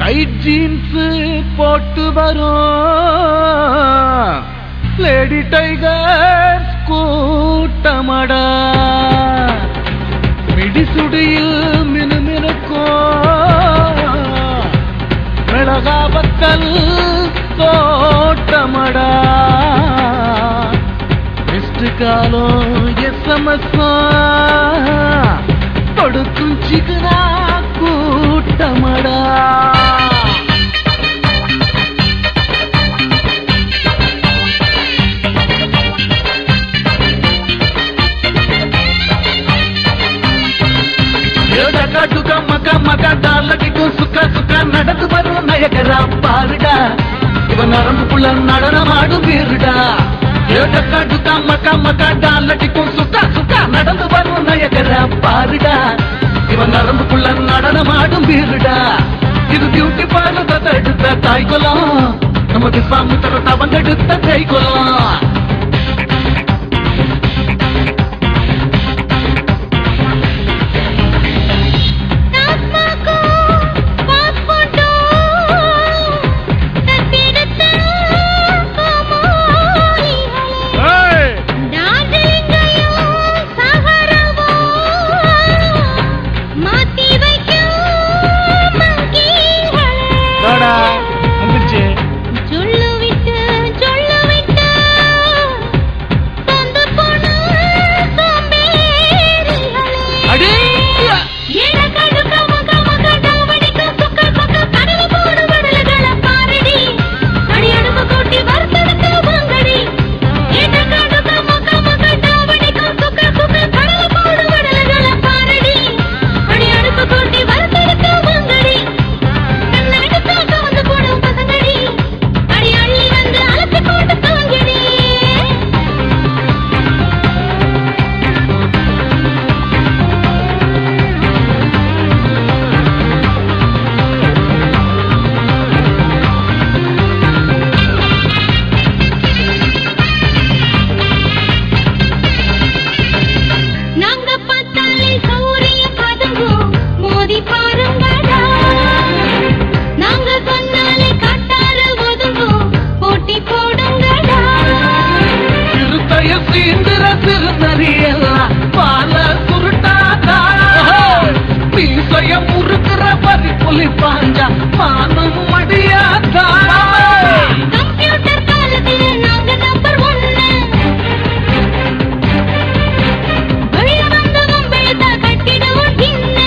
Tight jeans போட்டு வரும் lady tiger கூட்டமடா மிடிசுடியில் மினுமினுக்கும் மிளகாபக்கல் தோட்டமடா மிஸ்டு காலம் எஸ்எம்எஸ் கொடுக்கும் சிக்கனா கூட்டமடா ஏடகாட்டுக மக மக டாலடிக்கும் சுக்க சுக்க நடந்து வரும் நயகரா பாருடா இவன் நரம்புக்குள்ள நடனமாடும் வீருடா ஏடகாட்டுக மக மக டாலடிக்கும் சுக்க சுக்க நடந்து வரும் நயகரா பாருடா இவன் நரம்புக்குள்ள நடனமாடும் வீருடா இது பியூட்டி பார்லர் எடுத்த தாய்குலம் நமக்கு சாமி தர தவங்கெடுத்த கைகுலம் டாஸ்மாகோ பாஸ்போர்ட்டோ தத்தெடுத்த கோமாளிகளே டார்ஜிலிங்கையும் சஹராவோ மாத்தி வைக்கும் மங்கீகளே வந்துருச்சு சொல்லு விட்டு சொல்லு விட்டு சொந்த போன சோம்பேறிகளே அடே ஏழக்கடுக்க மக மக டாவடிக்க சுக்க பக்க கடல போடு வடலகள பாரடி அடி அடுப்பு கூட்டி வறுத்தெடுத்து வாங்கடி ஏழக்கடுக்க மக மக டாவடிக்க சுக்க சுக்க கடல போடு வடலகள பாரடி அடி அடுப்பு கூட்டி வறுத்தெடுத்து வாங்கடி கண்ணாடிக்காக வந்து போடும் பசங்கடி அடி அள்ளி வந்து அலசி போட்டு தாங்கடி நாங்க பார்த்தாலே சௌரிய பதங்கும் மோதி பாருங்கடா நாங்க சொன்னாலே கட்டார ஒதுங்கும் போட்டி போடுங்கடா சிறுத்தைய சீந்திர சிறுநரியெல்லாம் பால சுருட்டாதா மீசைய முறுக்குற பறி புலி பாஞ்சா மானம் மடியாதா கம்ப்யூட்டர் காலத்துல நாங்க நம்பர் ஒன்னு வெளிய வந்தவன் வெளுத்தா கட்டிடுவோம் தின்னு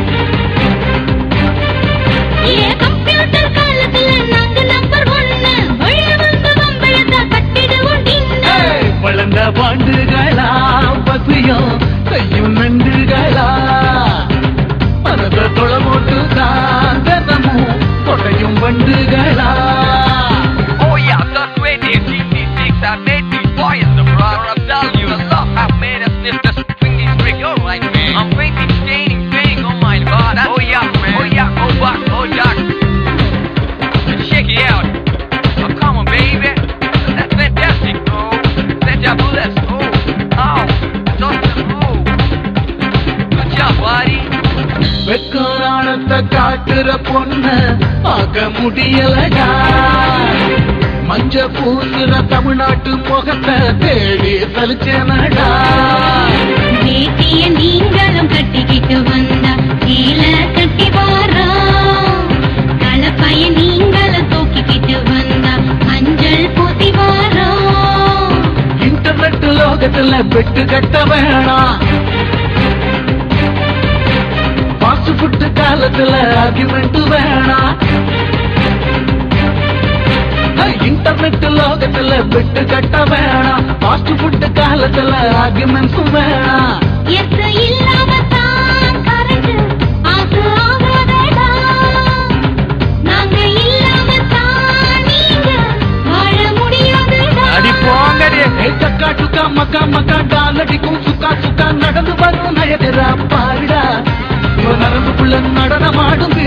ஏ கம்ப்யூட்டர் காலத்துல நாங்க நம்பர் ஒன்னு வெளிய வந்தவன் வெளுத்தா கட்டிடுவோம் தின்னு ஏய், வளர்ந்த பாண்டுகளா பசியும் செய்யும் நண்டுகளா மனத தொளமோட்டு காந்தனமும் கொடையும் வண்டுகளா Oh yeah, that's when the GT6 I made these boys the brother of value. The love I made us sniff the swingy trick. You're right, man. I'm painting, staining, staying on my god. Oh yeah, man. Oh yeah, oh back, oh yeah. Check it out. Oh come on, baby. That's fantastic, oh. That's your bless, oh. Oh, Dr. Oh. Good job, buddy. வெக்காரணத்தை காட்டுற பொண்ணு பார்க்க முடியலடா மஞ்ச பூசுற தமிழ்நாட்டு முகத்தை தேடி சலிச்சனடா வேட்டிய நீங்களும் கட்டிக்கிட்டு வந்தா கீழே கட்டி வாரோம் கலப்பைய நீங்களும் தூக்கிக்கிட்டு வந்தா மஞ்சள் பூசி வாரோம் இன்டர்நெட் லோகத்துல பெட்டு கட்ட வேணாம் ஃபாஸ்ட் ஃபுட் காலத்துல ஆர்குமெண்ட் வேணாம் இன்டர்நெட் லோகத்துல பெட்டு கட்ட வேணாம் ஃபாஸ்ட் ஃபுட் காலத்துல ஆர்குமெண்ட்ஸும் வேணாம் எஸ் இல்லாம தான் கரண்ட் ஆசு ஆகாதடா நாங்க இல்லாம தான் நீங்க வாழ முடியாதுடா டக்கா டுக்கா மக்கா மக்கா டாலடிக்கும் சுக்கா சுக்கா நடந்து வரும் நயகரா பாருடா இவன் நரம்புக்குள்ள நடனமாடும்